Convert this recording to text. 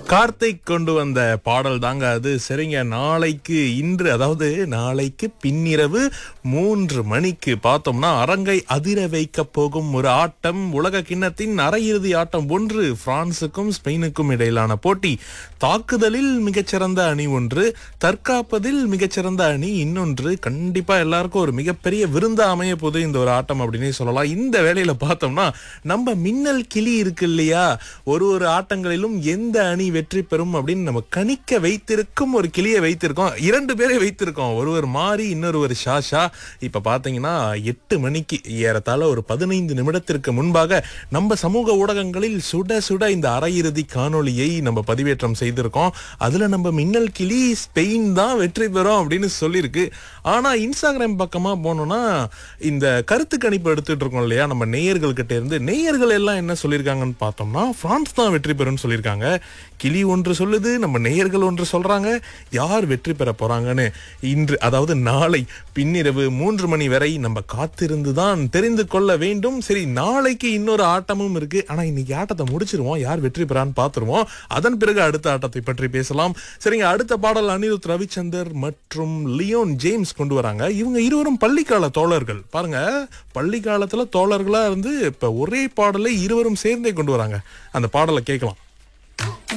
கார்த்திக் கொண்டு வந்த பாடல் தாங்க அது சரிங்க நாளைக்கு இன்று அதாவது நாளைக்கு பின்னிரவு மூன்று மணிக்கு பார்த்தோம்னா அரங்கை அதிர வைக்க போகும் ஒரு ஆட்டம் உலக கிண்ணத்தின் அரையிறுதி ஆட்டம் ஒன்று பிரான்சுக்கும் ஸ்பெயினுக்கும் இடையிலான போட்டி தாக்குதலில் மிகச்சிறந்த அணி ஒன்று தற்காப்பதில் மிகச்சிறந்த அணி இன்னொன்று கண்டிப்பா எல்லாருக்கும் ஒரு மிகப்பெரிய விருந்தா அமைய போது இந்த ஒரு ஆட்டம் அப்படின்னே சொல்லலாம் இந்த வேளையில பார்த்தோம்னா நம்ம மின்னல் கிளி இருக்கு இல்லையா ஒரு ஒரு ஆட்டங்களிலும் எந்த அணி வெற்றி பெறும் அப்படின்னு நம்ம கணிக்க வைத்திருக்கும் ஒரு கிளியை வைத்திருக்கோம் இரண்டு பேரை வைத்திருக்கோம் ஒருவர் மாறி இன்னொருவர் ஷாஷா இப்ப பாத்தீங்கன்னா எட்டு மணிக்கு ஏறத்தாழ ஒரு பதினைந்து நிமிடத்திற்கு முன்பாக நம்ம சமூக ஊடகங்களில் சுட சுட இந்த அரையிறுதி காணொளியை நம்ம பதிவேற்றம் செய்திருக்கோம் அதுல நம்ம மின்னல் கிளி ஸ்பெயின் தான் வெற்றி பெறும் அப்படின்னு சொல்லியிருக்கு ஆனா இன்ஸ்டாகிராம் பக்கமா போனோம்னா இந்த கருத்து கணிப்பு எடுத்துட்டு இருக்கோம் இல்லையா நம்ம நேயர்கள் கிட்ட இருந்து நேயர்கள் எல்லாம் என்ன சொல்லியிருக்காங்கன்னு பார்த்தோம்னா பிரான்ஸ் தான் வெற்றி பெறும்னு சொல்லியிருக்காங்க கிளி ஒன்று சொல்லுது நம்ம நேயர்கள் ஒன்று சொல்றாங்க யார் வெற்றி பெற போறாங்கன்னு இன்று அதாவது நாளை பின்னிரவு மூன்று மணி வரை நம்ம காத்திருந்து தான் தெரிந்து கொள்ள வேண்டும் சரி நாளைக்கு இன்னொரு ஆட்டமும் இருக்கு ஆனா இன்னைக்கு ஆட்டத்தை முடிச்சிருவோம் யார் வெற்றி பெறான்னு பார்த்துருவோம் அதன் பிறகு அடுத்த ஆட்டத்தை பற்றி பேசலாம் சரிங்க அடுத்த பாடல் அனிருத் ரவிச்சந்தர் மற்றும் லியோன் ஜேம்ஸ் கொண்டு வராங்க இவங்க இருவரும் பள்ளிக்கால தோழர்கள் பாருங்க பள்ளி காலத்துல தோழர்களா இருந்து இப்ப ஒரே பாடலை இருவரும் சேர்ந்தே கொண்டு வராங்க அந்த பாடலை கேட்கலாம்